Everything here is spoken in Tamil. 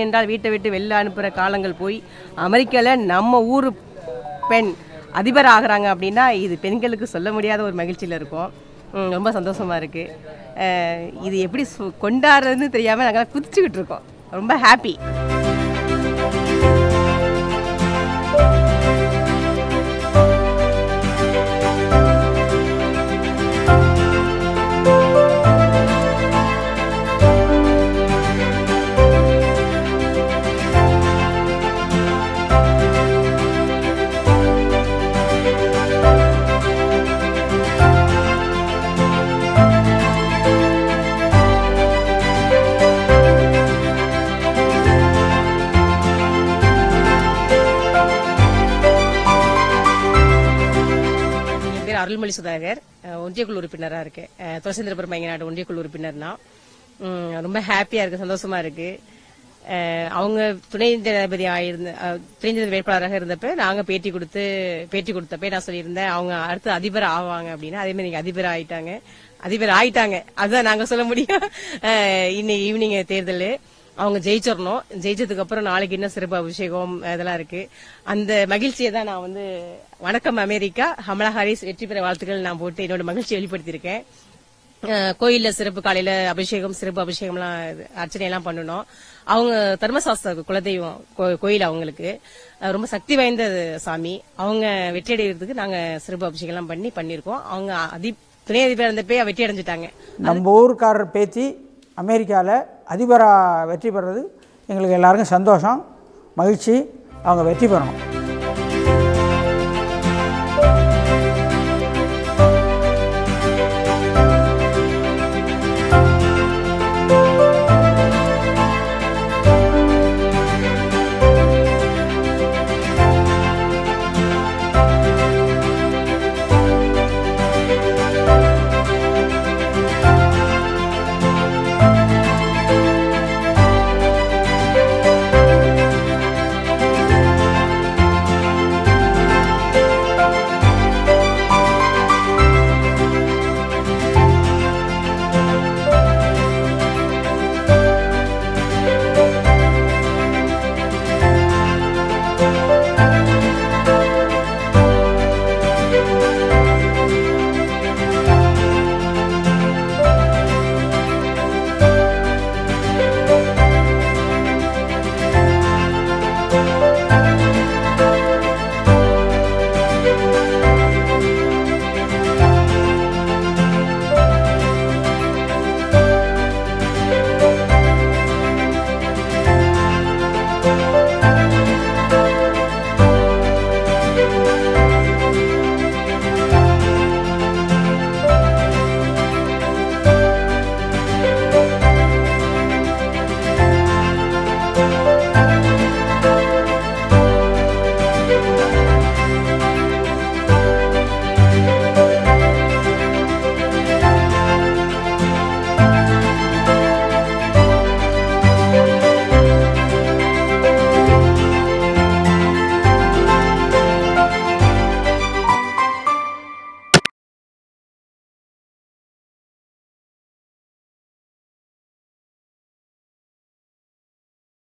என்றால் வீட்டை விட்டு வெளில அனுப்புகிற காலங்கள் போய் அமெரிக்காவில் நம்ம ஊர் பெண் அதிபர் ஆகுறாங்க அப்படின்னா இது பெண்களுக்கு சொல்ல முடியாத ஒரு மகிழ்ச்சியில் இருக்கும் ம், ரொம்ப சந்தோஷமாக இருக்குது இது எப்படி சு- கொண்டாடுறதுன்னு தெரியாமல் நாங்கள் குதிச்சுக்கிட்டு இருக்கோம் ரொம்ப ஹாப்பி என் பேர் அருள்மொழி சுதாகர் அஹ், ஒன்றியக்குழு உறுப்பினராக இருக்கேன் அஹ், துளசேந்திரபுரம் மையநாடு ஒன்றியக்குழு உறுப்பினர் தான் உம், ரொம்ப ஹாப்பியாக இருக்கு சந்தோஷமா இருக்கு அஹ், அவங்க துணை ஜனாதிபதி ஆயிருந்த அஹ், துணை ஜனாதிபதி வேட்பாளராக இருந்தப்ப நாங்க பேட்டி கொடுத்து பேட்டி கொடுத்தப்ப நான் சொல்லியிருந்தேன் அவங்க அடுத்து அதிபர் ஆவாங்க அப்படின்னா அதே மாதிரி நீங்க அதிபர் ஆயிட்டாங்க அதிபர் ஆயிட்டாங்க அதுதான் நாங்க சொல்ல முடியும் அஹ், இன்னைக்கு ஈவினிங் தேர்தல் அவங்க ஜெயிச்சிடணும் ஜெயிச்சதுக்கு அப்புறம் நாளைக்கு என்ன சிறப்பு அபிஷேகம் இதெல்லாம் இருக்கு அந்த மகிழ்ச்சியை தான் நான் வந்து வணக்கம் அமெரிக்கா ஹமலா ஹாரிஸ் வெற்றி பெற வாழ்த்துக்கள் நான் போட்டு என்னோட மகிழ்ச்சியை வெளிப்படுத்தியிருக்கேன் அஹ் கோயில்ல சிறப்பு காலையில அபிஷேகம் சிறப்பு அபிஷேகம்லாம் இது, அர்ச்சனை எல்லாம் பண்ணணும் அவங்க தர்மசாஸ்திர குலதெய்வம் கோ- கோயில் அவங்களுக்கு அஹ் ரொம்ப சக்தி வாய்ந்த சாமி அவங்க வெற்றி அடைகிறதுக்கு நாங்க சிறப்பு அபிஷேகம் எல்லாம் பண்ணி பண்ணிருக்கோம் அவங்க அதி துணை அதிபர் இருந்தப்பே வெற்றி அடைஞ்சிட்டாங்க நம்ம ஊருக்காரர் பேத்தி அமெரிக்காவில் அதிபராக வெற்றி பெறது எங்களுக்கு எல்லாருக்கும் சந்தோஷம் மகிழ்ச்சி அவங்க வெற்றி பெறணும்